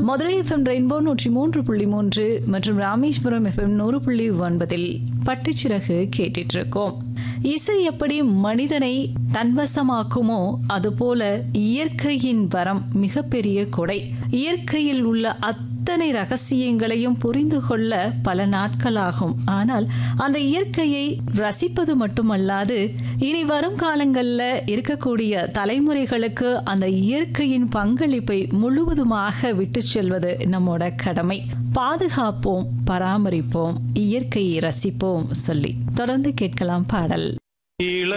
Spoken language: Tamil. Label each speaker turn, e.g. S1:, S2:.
S1: மதுரை எஃப்எம் ரெயின்போ நூற்றி மூன்று புள்ளி மூன்று மற்றும் ராமேஸ்வரம் எஃப்எம் நூறு புள்ளி ஒன்பதில் பட்டுச்சிறகு கேட்டுட்டு இருக்கோம் இசை எப்படி மனிதனை தன்வசமாக்குமோ அதுபோல இயற்கையின் வரம் மிகப்பெரிய கொடை இயற்கையில் உள்ள அத்தனை ரகசியங்களையும் புரிந்து கொள்ள பல நாட்களாகும் ஆனால் அந்த இயற்கையை ரசிப்பது மட்டுமல்லாது இனி வரும் காலங்கள்ல இருக்கக்கூடிய தலைமுறைகளுக்கு அந்த இயற்கையின் பங்களிப்பை முழுவதுமாக விட்டு செல்வது நம்மோட கடமை பாதுகாப்போம் பராமரிப்போம் இயற்கையை ரசிப்போம் சொல்லி தொடர்ந்து கேட்கலாம் பாடல்
S2: இள